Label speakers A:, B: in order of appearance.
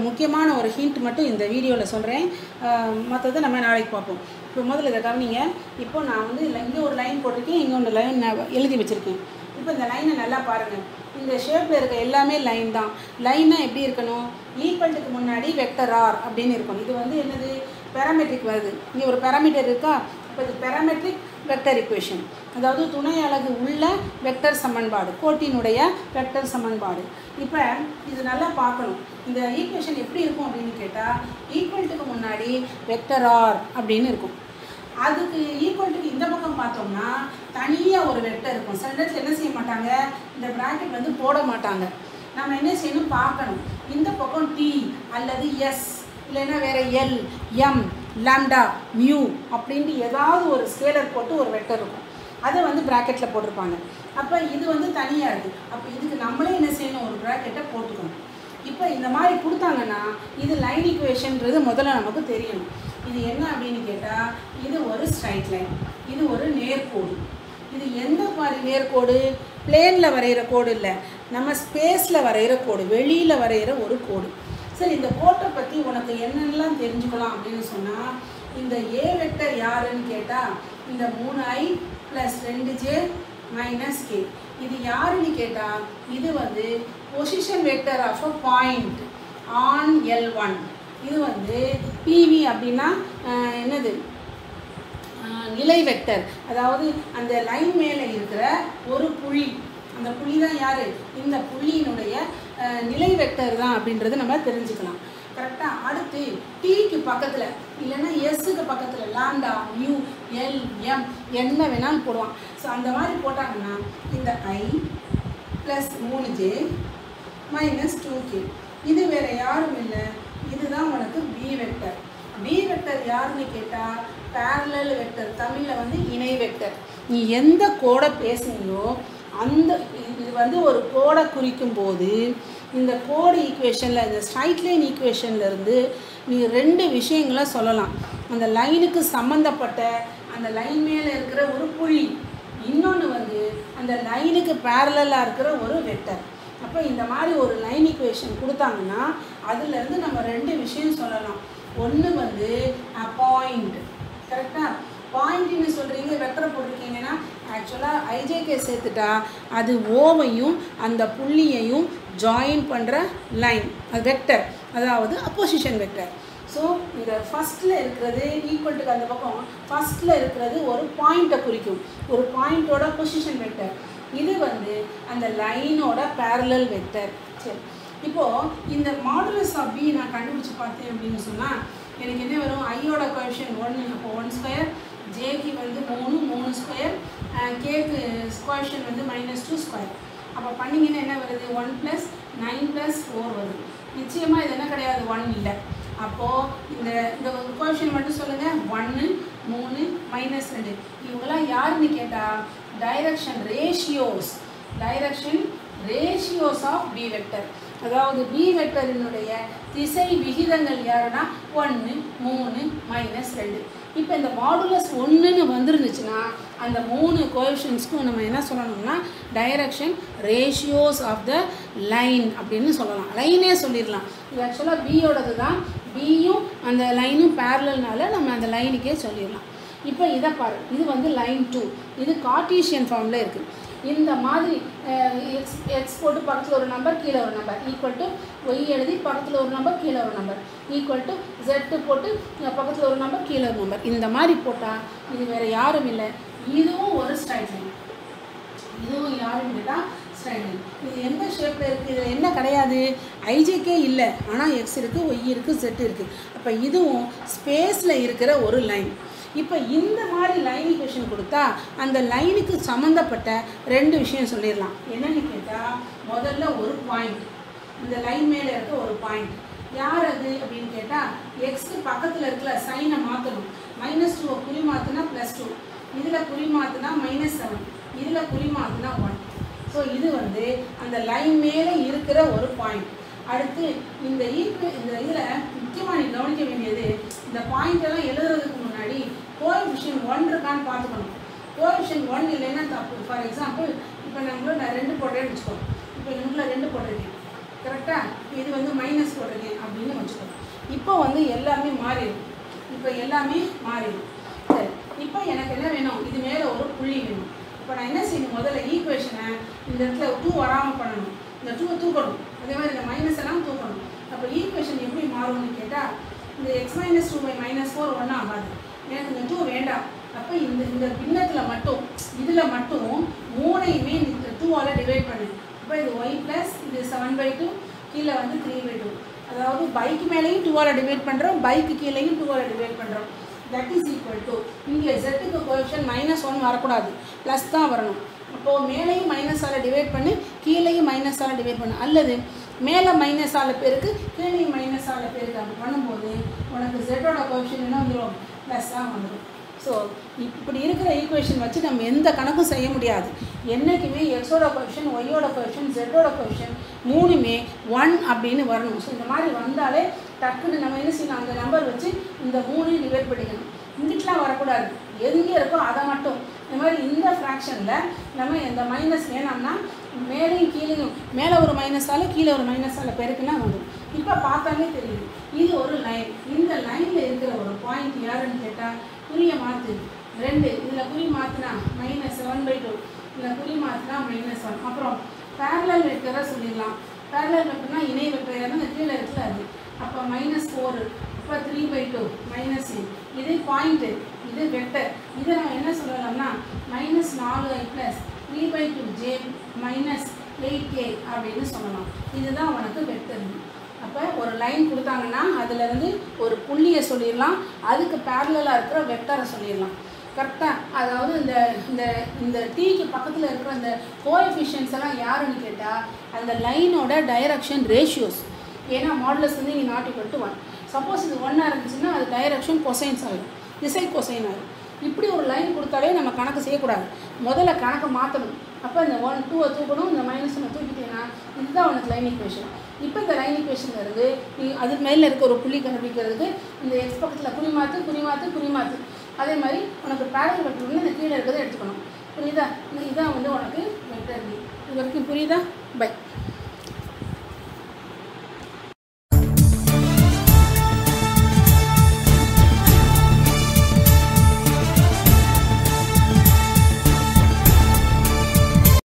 A: முக்கியமான ஒரு ஹிண்ட் மட்டும் இந்த வீடியோவில் சொல்கிறேன் மற்றதை நம்ம நாளைக்கு பார்ப்போம் இப்போ முதல்ல இதை கவனிங்க இப்போ நான் வந்து இங்கே ஒரு லைன் போட்டிருக்கேன் இங்கே ஒன்று லைன் நான் எழுதி வச்சுருக்கேன் இப்போ இந்த லைனை நல்லா பாருங்கள் இந்த ஷேப்பில் இருக்க எல்லாமே லைன் தான் லைன்னா எப்படி இருக்கணும் ஈக்குவல்ட்டுக்கு முன்னாடி வெக்டர் ஆர் அப்படின்னு இருக்கணும் இது வந்து என்னது பேராமெட்ரிக் வருது இங்கே ஒரு பேராமீட்டர் இருக்கா இப்போ இது பேராமெட்ரிக் வெக்டர் இக்குவேஷன் அதாவது துணை அலகு உள்ள வெக்டர் சமன்பாடு கோட்டினுடைய வெக்டர் சமன்பாடு இப்போ இது நல்லா பார்க்கணும் இந்த ஈக்குவேஷன் எப்படி இருக்கும் அப்படின்னு கேட்டால் ஈக்குவல்ட்டுக்கு முன்னாடி வெக்டர் ஆர் அப்படின்னு இருக்கும் அதுக்கு ஈக்குவல்ட்டுக்கு இந்த பக்கம் பார்த்தோம்னா தனியாக ஒரு வெக்டர் இருக்கும் சில நேரத்தில் என்ன செய்ய மாட்டாங்க இந்த ப்ராக்கெட் வந்து போட மாட்டாங்க நம்ம என்ன செய்யணும் பார்க்கணும் இந்த பக்கம் டி அல்லது எஸ் இல்லைன்னா வேற எல் எம் லாம்டா மியூ அப்படின்ட்டு ஏதாவது ஒரு ஸ்கேலர் போட்டு ஒரு வெக்டர் இருக்கும் அதை வந்து ப்ராக்கெட்டில் போட்டிருப்பாங்க அப்போ இது வந்து தனியாக இருக்குது அப்போ இதுக்கு நம்மளே என்ன செய்யணும் ஒரு ப்ராக்கெட்டை போட்டுக்கணும் இப்போ இந்த மாதிரி கொடுத்தாங்கன்னா இது லைன் ஈக்குவேஷன்ன்றது முதல்ல நமக்கு தெரியணும் இது என்ன அப்படின்னு கேட்டால் இது ஒரு ஸ்ட்ரைட் லைன் இது ஒரு நேர்கோடு இது எந்த மாதிரி நேர்கோடு பிளேனில் வரைகிற கோடு இல்லை நம்ம ஸ்பேஸில் வரைகிற கோடு வெளியில் வரைகிற ஒரு கோடு சரி இந்த கோட்டை பற்றி உனக்கு என்னென்னலாம் தெரிஞ்சுக்கலாம் அப்படின்னு சொன்னால் இந்த ஏ வெக்டர் யாருன்னு கேட்டால் இந்த மூணு ஐ ப்ளஸ் ரெண்டு ஜே மைனஸ் கே இது யாருன்னு கேட்டால் இது வந்து position vector of a point on L one இது வந்து பிவி அப்படின்னா ஆஹ், என்னது ஆஹ், நிலை வெக்டர் அதாவது அந்த லைன் மேலே இருக்கிற ஒரு புள்ளி அந்த புள்ளி தான் யார் இந்த புள்ளியினுடைய ஆஹ், நிலை வெக்டர் தான் அப்படின்றது நம்ம தெரிஞ்சுக்கலாம் கரெக்டாக அடுத்து டீக்கு பக்கத்தில் இல்லைன்னா எஸ்ஸுக்கு பக்கத்தில் லாம்டா மியூ எல் எம் என்ன வேணாலும் போடுவான் ஸோ அந்த மாதிரி போட்டாங்கன்னா இந்த ஐ ப்ளஸ் மூணு ஜே மைனஸ் டூ கே இது வேற யாரும் இல்லை இதுதான் உனக்கு பி வெக்டர் பி வெக்டர் யாருன்னு கேட்டால் parallel வெக்டர் தமிழில் வந்து இணை வெக்டர் நீ எந்த கோடை பேசுனியோ அந்த இது வந்து ஒரு கோடை குறிக்கும் போது இந்த கோடு ஈக்குவேஷனில் இந்த ஸ்ட்ரைட் லைன் ஈக்குவேஷன்ல இருந்து நீ ரெண்டு விஷயங்களை சொல்லலாம் அந்த லைனுக்கு சம்மந்தப்பட்ட அந்த லைன் மேலே இருக்கிற ஒரு புள்ளி இன்னொன்று வந்து அந்த லைனுக்கு பேரலாக இருக்கிற ஒரு வெக்டர் அப்போ இந்த மாதிரி ஒரு லைன் ஈக்குவேஷன் கொடுத்தாங்கன்னா அதுலேருந்து நம்ம ரெண்டு விஷயம் சொல்லலாம் ஒன்று வந்து பாயிண்ட் கரெக்டாக பாயிண்ட்னு சொல்கிறீங்க வெக்டரை போட்டிருக்கீங்கன்னா ஆக்சுவலாக ஐஜேகே சேர்த்துட்டா அது ஓவையும் அந்த புள்ளியையும் ஜாயின் பண்ணுற லைன் அது வெக்டர் அதாவது அப்போசிஷன் வெக்டர் ஸோ இந்த ஃபஸ்ட்டில் இருக்கிறது ஈக்குவல்ட்டுக்கு அந்த பக்கம் ஃபஸ்ட்டில் இருக்கிறது ஒரு பாயிண்ட்டை குறிக்கும் ஒரு பாயிண்ட்டோட பொசிஷன் வெக்டர் இது வந்து அந்த லைனோட parallel வெக்டர் சரி இப்போது இந்த மாடுலஸ் ஆஃப் பி நான் கண்டுபிடிச்சு பார்த்தேன் அப்படின்னு சொன்னால் எனக்கு என்ன வரும் ஐயோட கொஷன் ஒன் அப்போ ஒன் ஸ்கொயர் ஜேக்கு வந்து மூணு மூணு ஸ்கொயர் கேக்கு ஸ்கொயர்ஷன் வந்து மைனஸ் டூ ஸ்கொயர் அப்போ பண்ணிங்கன்னா என்ன வருது one plus nine plus four வருது நிச்சயமாக இது என்ன கிடையாது ஒன் இல்லை அப்போது இந்த இந்த கொஷின் மட்டும் சொல்லுங்கள் ஒன்று மூணு மைனஸ் ரெண்டு இவங்கெல்லாம் யாருன்னு கேட்டால் direction ratios direction ratios of p vector அதாவது பி வெக்டரினுடைய திசை விகிதங்கள் யாருன்னா ஒன்று மூணு மைனஸ் ரெண்டு இப்போ இந்த மாடுலஸ் ஒன்றுன்னு வந்துருந்துச்சுன்னா அந்த மூணு கோஎஃபிஷியன்ஸ்க்கும் நம்ம என்ன சொல்லணும்னா direction ratios of the line அப்படின்னு சொல்லலாம் லைனே சொல்லிடலாம் இது ஆக்சுவலாக பியோடது தான் பியும் அந்த லைனும் பேரலல்னால நம்ம அந்த லைனுக்கே சொல்லிடலாம் இப்போ இதை பாரு இது வந்து லைன் டூ இது கார்டீஷியன் ஃபார்மில் இருக்குது இந்த மாதிரி எக்ஸ் எக்ஸ் போட்டு பக்கத்தில் ஒரு நம்பர் கீழே ஒரு நம்பர் ஈக்குவல் டு ஒய் எழுதி பக்கத்தில் ஒரு நம்பர் கீழே ஒரு நம்பர் ஈக்குவல் டு ஜெட்டு போட்டு பக்கத்தில் ஒரு நம்பர் கீழே ஒரு நம்பர் இந்த மாதிரி போட்டால் இது வேறு யாரும் இல்லை இதுவும் ஒரு ஸ்ட்ரைட் லைன் இதுவும் யாரும் கேட்டால் ஸ்ட்ரைட் லைன் இது எந்த ஷேப்பில் இருக்குது இதில் என்ன கிடையாது ஐஜேக்கே இல்லை ஆனால் எக்ஸ் இருக்குது ஒய் இருக்குது செட் இருக்குது அப்போ இதுவும் ஸ்பேஸில் இருக்கிற ஒரு லைன் இப்போ இந்த மாதிரி லைன் ஈக்குவேஷன் கொடுத்தா அந்த லைனுக்கு சம்மந்தப்பட்ட ரெண்டு விஷயம் சொல்லிடலாம் என்னன்னு கேட்டால் முதல்ல ஒரு பாயிண்ட் இந்த லைன் மேலே இருக்க ஒரு பாயிண்ட் யார் அது அப்படின்னு கேட்டால் எக்ஸ்க்கு பக்கத்தில் இருக்கிற சைனை மாற்றணும் மைனஸ் டூவை குறி மாற்றினா ப்ளஸ் டூ இதில் குறி மாற்றினா மைனஸ் செவன் இதில் குறி மாற்றினா ஒன் ஸோ இது வந்து அந்த லைன் மேலே இருக்கிற ஒரு பாயிண்ட் அடுத்து இந்த ஈக்கு இந்த இதில் முக்கியமாக நீ கவனிக்க வேண்டியது இந்த பாயிண்ட் எல்லாம் எழுதுறதுக்கு முன்னாடி கோஎஃபிஷியன் ஒன் இருக்கான்னு பார்த்துக்கணும் கோஎஃபிஷியன் ஒன் இல்லைன்னா தப்பு ஃபார் எக்ஸாம்பிள் இப்போ நம்மள நான் ரெண்டு போடுறேன்னு வச்சுக்கோ இப்போ நம்மள ரெண்டு போட்டிருக்கேன் கரெக்டாக இது வந்து மைனஸ் போட்டிருக்கேன் அப்படின்னு வச்சுக்கோ இப்போ வந்து எல்லாமே மாறிடும் இப்போ எல்லாமே மாறிடும் சரி இப்போ எனக்கு என்ன வேணும் இது மேலே ஒரு புள்ளி வேணும் இப்போ நான் என்ன செய்யணும் முதல்ல ஈக்குவேஷனை இந்த இடத்துல டூ வராமல் பண்ணணும் இந்த டூவை தூக்கணும் அதே மாதிரி இந்த மைனஸ் எல்லாம் தூக்கணும் அப்போ ஈக்குவேஷன் எப்படி மாறும்னு கேட்டால் இந்த x minus two by minus four ஒன்றும் ஆகாது எனக்கு இந்த டூ வேண்டாம் அப்போ இந்த இந்த பின்னத்தில் மட்டும் இதில் மட்டும் மூணையுமே இந்த டூவால் டிவைட் பண்ணு இப்போ இது ஒய் ப்ளஸ் இது செவன் பை டூ கீழே வந்து த்ரீ பை டூ அதாவது பைக் மேலேயும் டூவால் டிவைட் பண்ணுறோம் பைக்கு கீழேயும் டூவால் டிவைட் பண்ணுறோம் தட் இஸ் ஈக்குவல் டு இங்கே ஜெட்டுக்கு கோஎஃபிஷியன் மைனஸ் ஒன் வரக்கூடாது ப்ளஸ் தான் வரணும் அப்போது மேலேயும் மைனஸால் டிவைட் பண்ணி கீழேயும் மைனஸால் டிவைட் பண்ணு அல்லது மேலே மைனஸால் பேருக்கு கீழேயும் மைனஸால் பேருக்கு அப்படி பண்ணும்போது உனக்கு ஜெட்டோட கோஎஃபிஷியன் என்ன வந்துடும் ப்ளஸ் தான் வந்துடும் ஸோ இப்படி இருக்கிற ஈக்குவேஷன் வச்சு நம்ம எந்த கணக்கும் செய்ய முடியாது என்றைக்குமே எக்ஸோட கொஷன் ஒய்யோட கொஷன் ஜெட்டோட கொஷன் மூணுமே ஒன் அப்படின்னு வரணும் ஸோ இந்த மாதிரி வந்தாலே டக்குன்னு நம்ம என்ன செய்யணும் அந்த நம்பர் வச்சு இந்த மூணையும் டிவைட் பண்ணிக்கணும் இங்கிட்டலாம் வரக்கூடாது எங்கே இருக்கோ அதை மட்டும் இந்த மாதிரி இந்த ஃப்ராக்ஷனில் நம்ம இந்த மைனஸ் வேணாம்னா மேலேயும் கீழேயும் மேலே ஒரு மைனஸால் கீழே ஒரு மைனஸால் பெருக்குன்னா வந்துடும் இப்போ பார்த்தாலே தெரியுது இது ஒரு லைன் இந்த லைனில் இருக்கிற ஒரு பாயிண்ட் யாருன்னு கேட்டால் குறியை மாற்று ரெண்டு இதில் குறி மாற்றினா மைனஸ் செவன் பை டூ இதில் குறி மாற்றினா மைனஸ் ஒன் அப்புறம் பேரலல் வெக்டராக சொல்லிடலாம் பேரலல் வெக்டர்னா இணை வெக்டர் யாருன்னா கீழே இருக்குல்ல அது அப்போ மைனஸ் ஃபோரு இப்போ த்ரீ பை டூ மைனஸ் இது பாயிண்ட்டு இது வெக்டர் இதை நம்ம என்ன சொல்லலாம்னா மைனஸ் நாலு i plus three by two j minus eight k அப்படின்னு சொல்லலாம் இதுதான் உனக்கு வெக்டர் அப்போ ஒரு லைன் கொடுத்தாங்கன்னா அதுலேருந்து ஒரு புள்ளியை சொல்லிடலாம் அதுக்கு பேரலாக இருக்கிற வெக்டரை சொல்லிடலாம் கரெக்டாக அதாவது இந்த இந்த இந்த டீக்கு பக்கத்தில் இருக்கிற அந்த கோஎஃபிஷியன்ஸ் எல்லாம் யாருன்னு கேட்டால் அந்த லைனோட டைரக்ஷன் ரேஷியோஸ் ஏன்னா மாடலஸ் வந்து இங்கே not equal to one suppose இது ஒன்னாக இருந்துச்சுன்னா அது டைரக்ஷன் கொசைன்ஸ் ஆகிடும் திசை கொசைன் ஆகிடும் இப்படி ஒரு லைன் கொடுத்தாலே நம்ம கணக்கு செய்யக்கூடாது முதல்ல கணக்கை மாற்றணும் அப்போ இந்த ஒன் டூவை தூக்கணும் இந்த மைனஸ் ஒன்று தூக்கிட்டீங்கன்னா இதுதான் உனக்கு லைன் ஈக்குவேஷன் இப்போ இந்த லைன் ஈக்குவேஷன் இருந்து நீ அது மேலே இருக்க ஒரு புள்ளி கண்டுபிடிக்கிறதுக்கு இந்த எக்ஸ் பக்கத்தில் குறி மாற்று குறி மாற்று குறி மாற்று அதே மாதிரி உனக்கு பேரல் வெக்டர் வந்து இந்த கீழே இருக்கிறத எடுத்துக்கணும் புரியுதா இந்த இதான் வந்து உனக்கு வெக்டர் இது வரைக்கும் புரியுதா பை